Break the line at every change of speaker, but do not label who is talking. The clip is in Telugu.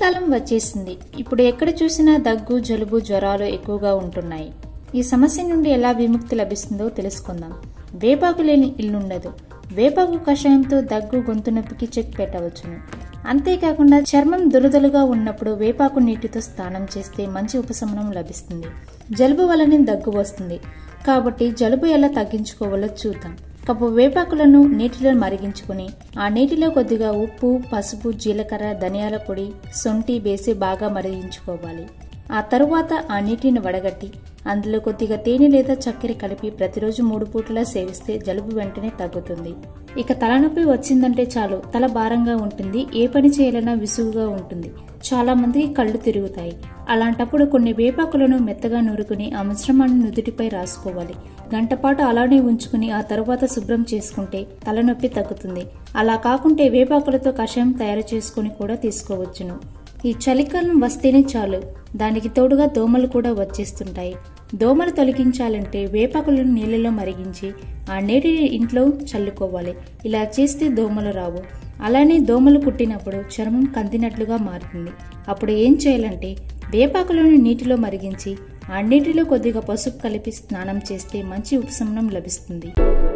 చలికాలం వచ్చేసింది ఇప్పుడు ఎక్కడ చూసినా దగ్గు జలుబు జ్వరాలు ఎక్కువగా ఉంటున్నాయి ఈ సమస్య నుండి ఎలా విముక్తి లభిస్తుందో తెలుసుకుందాం వేపాకు లేని ఇల్లుండదు వేపాకు కషాయంతో దగ్గు గొంతు నొప్పికి చెక్ పెట్టవచ్చును అంతేకాకుండా చర్మం దురదలుగా ఉన్నప్పుడు వేపాకు నీటితో స్నానం చేస్తే మంచి ఉపశమనం లభిస్తుంది జలుబు వలన దగ్గు వస్తుంది కాబట్టి జలుబు ఎలా తగ్గించుకోవాలో చూద్దాం కప్పు వేపాకులను నీటిలో మరిగించుకుని ఆ నీటిలో కొద్దిగా ఉప్పు పసుపు జీలకర్ర ధనియాల పొడి సొంటి వేసి బాగా మరిగించుకోవాలి ఆ తరువాత ఆ నీటిని వడగట్టి అందులో కొద్దిగా తేనె లేదా చక్కెర కలిపి ప్రతిరోజు మూడు పూటలా సేవిస్తే జలుబు వెంటనే తగ్గుతుంది ఇక తలనొప్పి వచ్చిందంటే చాలు తల భారంగా ఉంటుంది ఏ పని చేయాలన్నా విసుగుగా ఉంటుంది చాలా మందికి కళ్ళు తిరుగుతాయి అలాంటప్పుడు కొన్ని వేపాకులను మెత్తగా నూరుకుని ఆ మిశ్రమాన్ని నుదుటిపై రాసుకోవాలి గంటపాటు అలానే ఉంచుకుని ఆ తరువాత శుభ్రం చేసుకుంటే తలనొప్పి తగ్గుతుంది అలా కాకుంటే వేపాకులతో కషాయం తయారు చేసుకుని కూడా తీసుకోవచ్చును ఈ చలికాలం వస్తేనే చాలు దానికి తోడుగా దోమలు కూడా వచ్చేస్తుంటాయి దోమలు తొలగించాలంటే వేపాకులను నీళ్ళలో మరిగించి ఆ నీటిని ఇంట్లో చల్లుకోవాలి ఇలా చేస్తే దోమలు రావు అలానే దోమలు కుట్టినప్పుడు చర్మం కందినట్లుగా మారుతుంది అప్పుడు ఏం చేయాలంటే వేపాకులను నీటిలో మరిగించి ఆ నీటిలో కొద్దిగా పసుపు కలిపి స్నానం చేస్తే మంచి ఉపశమనం లభిస్తుంది